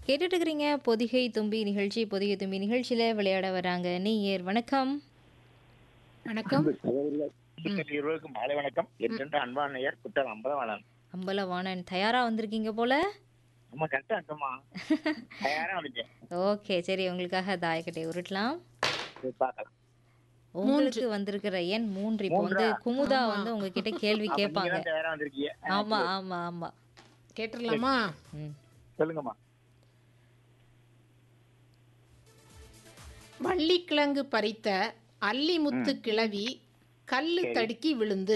கேட்டுட்டு இருக்கிறீங்க பொதிகை தும்பி நிகழ்ச்சி பொதிகை தும்பி நிகழ்ச்சியில விளையாட வராங்க நீயர் வணக்கம் வணக்கம் சகோதரர்கள் இருவருக்கு மாலை வணக்கம் என்றென்ற அன்பான நேயர் குட்டல் அம்பலவாளன் அம்பலவாணன் தயாரா வந்திருக்கீங்க போல நம்ம கரெக்டா இருக்கோமா தயாரா வந்துட்டேன் ஓகே சரி உங்களுக்காக தாயக்கட்டை உருட்டலாம் சரி, பார்க்கலாம் உங்களுக்கு வந்திருக்கிற எண் மூன்று இப்போ வந்து மூன்றா? குமுதா வந்து உங்ககிட்ட கேள்வி அப்ப கேட்பாங்க நீங்க தான் தயாரா வந்திருக்கீங்க ஆமா ஆமா ஆமா கேட்டுடலாமா ம் சொல்லுங்கம்மா வள்ளிக்கிழங்கு பறித்த அல்லிமுத்து கிழவி கல்லு தடுக்கி விழுந்து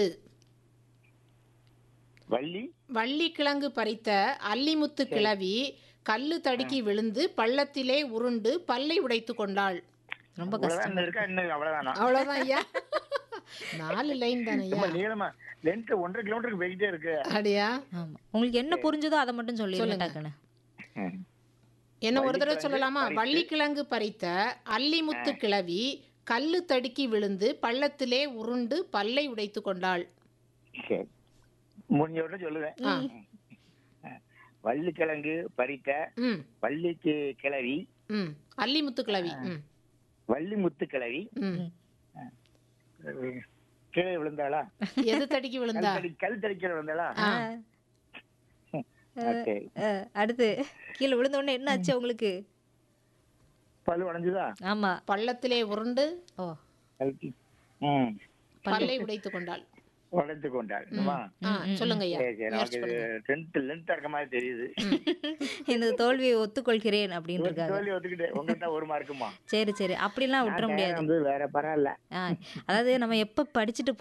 வள்ளி வள்ளிக்கிழங்கு பறித்த அல்லிமுத்து கிழவி கல்லு தடுக்கி விழுந்து பள்ளத்திலே உருண்டு பல்லை உடைத்து கொண்டாள் ரொம்ப அவ்வளவுதான் கஷ்டம் இன்னும் இருக்கா இன்னும் அவ்வளவுதானா அவ்வளவுதான் ஐயா நாலு லைன் தானே ஐயா ரொம்ப நீளமா லென்த் ஒன்றரை கிலோமீட்டருக்கு போய்கிட்டே இருக்கு அப்படியா ஆமா உங்களுக்கு என்ன புரிஞ்சதோ அதை மட்டும் சொல்லிடுங்க டக்குன்னு என்ன ஒரு தடவை சொல்லலாமா பறித்து- வள்ளிக்கிழங்கு பறித்த அல்லிமுத்து கிழவி கல்லு தடுக்கி விழுந்து பள்ளத்திலே உருண்டு பல்லை உடைத்து கொண்டாள் சரி முடிஞ்ச உடனே சொல்லுவேன் ஆ. வள்ளிக்கிழங்கு பறித்த ம் வள்ளிக்கு கிளவி ம் அல்லிமுத்து கிழவி ம் வள்ளி முத்து கிளவி ம் கீழே விழுந்தாளா எது தடுக்கி விழுந்தா கல் தடி கல் தடிக்கிற விழுந்தாளா ஆ. ஓகே அஹ், அடுத்து கீழே விழுந்த உடனே என்ன ஆச்சு உங்களுக்கு பல்லு உடஞ்சுதா ஆமா பள்ளத்திலே உருண்டு ஓ கல்கி ம் பல்லை உடைத்து கொண்டாள் உடைத்து கொண்டாள் ஆமா ஆ சொல்லுங்க ஐயா சரி சரி முயற்சி நமக்கு பண்ணுங்க. டென்த் லென்த் இருக்க மாதிரி தெரியுது எனது தோல்வியை ஒத்துக்கொள்கிறேன் அப்படின்னு ஒரு இருக்காங்க தோல்வி ஒத்துக்கிட்டேன் உங்களுக்கு தான் ஒரு மார்க்குமா சரி சரி அப்படிலாம் விட்டுற முடியாது வந்து வேற பரவாயில்ல ஆ, அதாவது நம்ம எப்ப படிச்சுட்டு